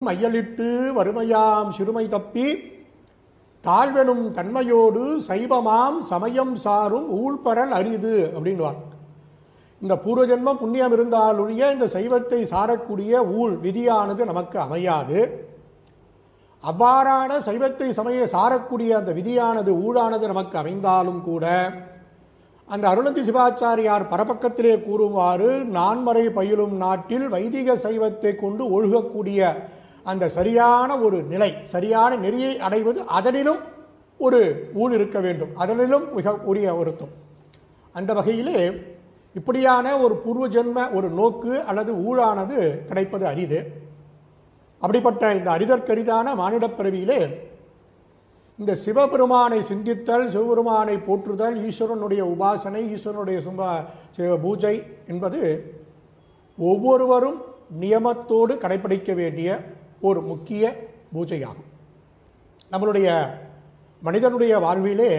மையலிட்டு வறுமையாம் சிறுமை தப்பி தாழ்வெனும் தன்மையோடு சைவமாம் சமயம் சாரும் ஊழ்பரல் அரிது அப்படின்வார் இந்த பூர்வ ஜென்மம் புண்ணியம் இருந்தால் ஒழிய இந்த சைவத்தை சாரக்கூடிய ஊழ் விதியானது நமக்கு அமையாது அவ்வாறான சைவத்தை சமய சாரக்கூடிய அந்த விதியானது ஊழானது நமக்கு அமைந்தாலும் கூட அந்த அருணந்தி சிவாச்சாரியார் பரபக்கத்திலே கூறுவாறு நான்மறை பயிலும் நாட்டில் வைதிக சைவத்தை கொண்டு ஒழுகக்கூடிய அந்த சரியான ஒரு நிலை சரியான நெறியை அடைவது அதனிலும் ஒரு ஊழ் இருக்க வேண்டும் அதனிலும் மிக உரிய ஒருத்தம் அந்த வகையிலே இப்படியான ஒரு பூர்வ ஜென்ம ஒரு நோக்கு அல்லது ஊழானது கிடைப்பது அரிது அப்படிப்பட்ட இந்த அரிதற்கரிதான மானிடப் பிறவியிலே இந்த சிவபெருமானை சிந்தித்தல் சிவபெருமானை போற்றுதல் ஈஸ்வரனுடைய உபாசனை ஈஸ்வரனுடைய சும்ப சிவ பூஜை என்பது ஒவ்வொருவரும் நியமத்தோடு கடைபிடிக்க வேண்டிய ஒரு முக்கிய பூஜையாகும் நம்மளுடைய மனிதனுடைய வாழ்விலே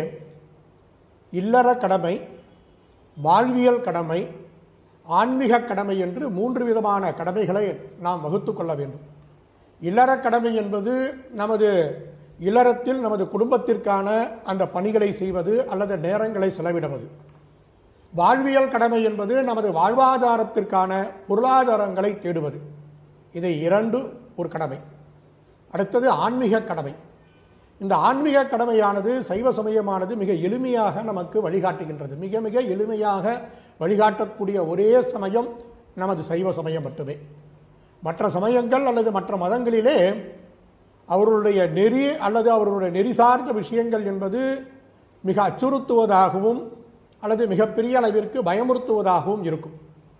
இல்லற கடமை வாழ்வியல் கடமை ஆன்மீக கடமை என்று மூன்று விதமான கடமைகளை நாம் வகுத்து கொள்ள வேண்டும் இல்லற கடமை என்பது நமது இல்லறத்தில் நமது குடும்பத்திற்கான அந்த பணிகளை செய்வது அல்லது நேரங்களை செலவிடுவது வாழ்வியல் கடமை என்பது நமது வாழ்வாதாரத்திற்கான பொருளாதாரங்களை தேடுவது இதை இரண்டு ஒரு கடமை அடுத்தது ஆன்மீக கடமை இந்த ஆன்மீக கடமையானது சைவ சமயமானது மிக எளிமையாக நமக்கு வழிகாட்டுகின்றது மிக மிக எளிமையாக வழிகாட்டக்கூடிய ஒரே சமயம் நமது சைவ சமயம் மட்டுமே மற்ற சமயங்கள் அல்லது மற்ற மதங்களிலே அவர்களுடைய நெறி அல்லது அவர்களுடைய நெறி சார்ந்த விஷயங்கள் என்பது மிக அச்சுறுத்துவதாகவும் அல்லது மிகப்பெரிய அளவிற்கு பயமுறுத்துவதாகவும் இருக்கும்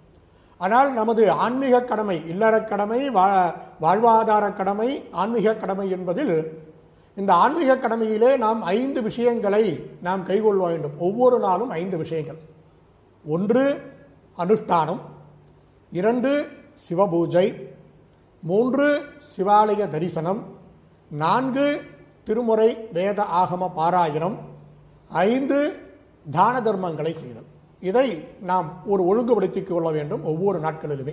ஆனால் நமது ஆன்மீக கடமை இல்லற கடமை வா- வாழ்வாதார கடமை ஆன்மீக கடமை என்பதில் இந்த ஆன்மீக கடமையிலே நாம் ஐந்து விஷயங்களை நாம் கைக்கொள்ள வேண்டும் ஒவ்வொரு நாளும் ஐந்து விஷயங்கள் ஒன்று அனுஷ்டானம் இரண்டு சிவபூஜை மூன்று சிவாலய தரிசனம் நான்கு திருமுறை வேத ஆகம பாராயணம் ஐந்து தான தர்மங்களை செய்தல் இதை நாம் ஒரு ஒழுங்குபடுத்திக் கொள்ள வேண்டும் ஒவ்வொரு நாட்களிலுமே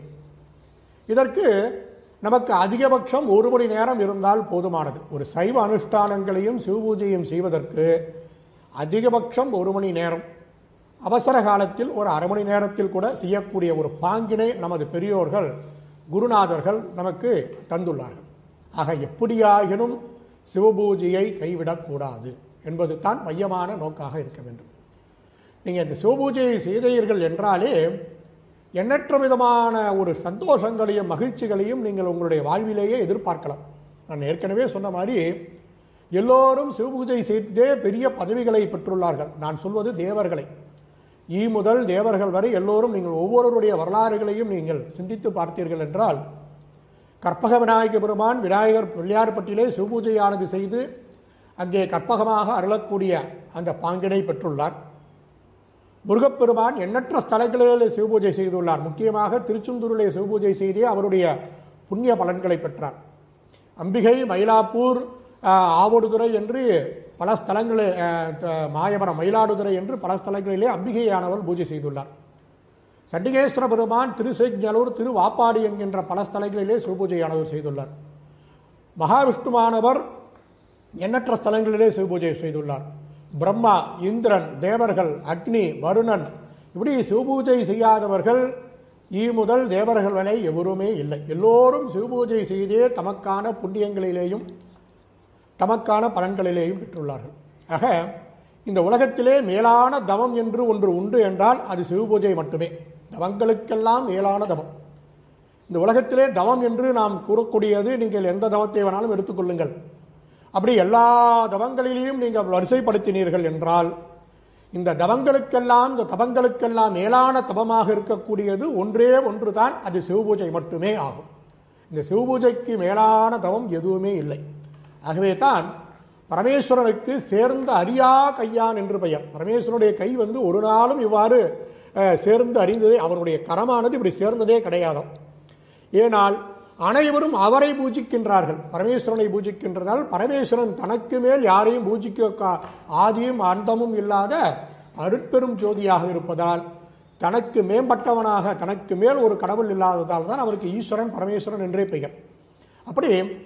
இதற்கு நமக்கு அதிகபட்சம் ஒரு மணி நேரம் இருந்தால் போதுமானது ஒரு சைவ அனுஷ்டானங்களையும் சிவபூஜையும் செய்வதற்கு அதிகபட்சம் ஒரு மணி நேரம் அவசர காலத்தில் ஒரு அரை மணி நேரத்தில் கூட செய்யக்கூடிய ஒரு பாங்கினை நமது பெரியோர்கள் குருநாதர்கள் நமக்கு தந்துள்ளார்கள் ஆக எப்படியாகினும் சிவபூஜையை கைவிடக்கூடாது என்பது தான் மையமான நோக்காக இருக்க வேண்டும் நீங்கள் இந்த சிவபூஜையை செய்தீர்கள் என்றாலே எண்ணற்ற விதமான ஒரு சந்தோஷங்களையும் மகிழ்ச்சிகளையும் நீங்கள் உங்களுடைய வாழ்விலேயே எதிர்பார்க்கலாம் நான் ஏற்கனவே சொன்ன மாதிரி எல்லோரும் சிவபூஜை செய்தே பெரிய பதவிகளை பெற்றுள்ளார்கள் நான் சொல்வது தேவர்களை ஈ முதல் தேவர்கள் வரை எல்லோரும் நீங்கள் ஒவ்வொருவருடைய வரலாறுகளையும் நீங்கள் சிந்தித்து பார்த்தீர்கள் என்றால் கற்பக விநாயக பெருமான் விநாயகர் பிள்ளையார்பட்டியிலே சிவபூஜையானது செய்து அங்கே கற்பகமாக அருளக்கூடிய அந்த பாங்கினை பெற்றுள்ளார் முருகப்பெருமான் எண்ணற்ற ஸ்தலங்களிலே சிவபூஜை செய்துள்ளார் முக்கியமாக திருச்செந்தூரிலே சிவபூஜை செய்தே அவருடைய புண்ணிய பலன்களை பெற்றார் அம்பிகை மயிலாப்பூர் ஆஹ், ஆவடுதுறை என்று பல ஸ்தலங்களில் ஆஹ், த- மாயவரம் மயிலாடுதுறை என்று பல ஸ்தலங்களிலே அம்பிகையானவர் பூஜை செய்துள்ளார் சண்டிகேஸ்வர பெருமான் திருசெஞ்சலூர் திருவாப்பாடி என்கின்ற பல ஸ்தலங்களிலே சிவபூஜையானவர் செய்துள்ளார் மகாவிஷ்ணுவானவர் எண்ணற்ற ஸ்தலங்களிலே சிவபூஜை செய்துள்ளார் பிரம்மா இந்திரன் தேவர்கள் அக்னி வருணன் இப்படி சிவபூஜை செய்யாதவர்கள் ஈ முதல் தேவர்கள் வரை எவருமே இல்லை எல்லோரும் சிவபூஜை செய்தே தமக்கான புண்ணியங்களிலேயும் தமக்கான பலன்களிலேயும் பெற்றுள்ளார்கள் ஆக இந்த உலகத்திலே மேலான தவம் என்று ஒன்று உண்டு என்றால் அது சிவபூஜை மட்டுமே தவங்களுக்கெல்லாம் மேலான தவம் இந்த உலகத்திலே தவம் என்று நாம் கூறக்கூடியது நீங்கள் எந்த தவத்தை வேணாலும் எடுத்துக்கொள்ளுங்கள் அப்படி எல்லா தவங்களிலேயும் நீங்கள் வரிசைப்படுத்தினீர்கள் என்றால் இந்த தவங்களுக்கெல்லாம் இந்த தவங்களுக்கெல்லாம் மேலான தவமாக இருக்கக்கூடியது ஒன்றே ஒன்றுதான் அது சிவபூஜை மட்டுமே ஆகும் இந்த சிவபூஜைக்கு மேலான தவம் எதுவுமே இல்லை ஆகவே தான் பரமேஸ்வரனுக்கு சேர்ந்த அறியா கையான் என்று பெயர் பரமேஸ்வரனுடைய கை வந்து ஒரு நாளும் இவ்வாறு அஹ், சேர்ந்து அறிந்ததே அவருடைய கரமானது இப்படி சேர்ந்ததே கிடையாதாம் ஏனால் அனைவரும் அவரை பூஜிக்கின்றார்கள் பரமேஸ்வரனை பூஜிக்கின்றதால் பரமேஸ்வரன் தனக்கு மேல் யாரையும் பூஜிக்க கா- ஆதியும் அந்தமும் இல்லாத அருட்பெரும் ஜோதியாக இருப்பதால் தனக்கு மேம்பட்டவனாக தனக்கு மேல் ஒரு கடவுள் இல்லாததால் தான் அவருக்கு ஈஸ்வரன் பரமேஸ்வரன் என்றே பெயர் அப்படி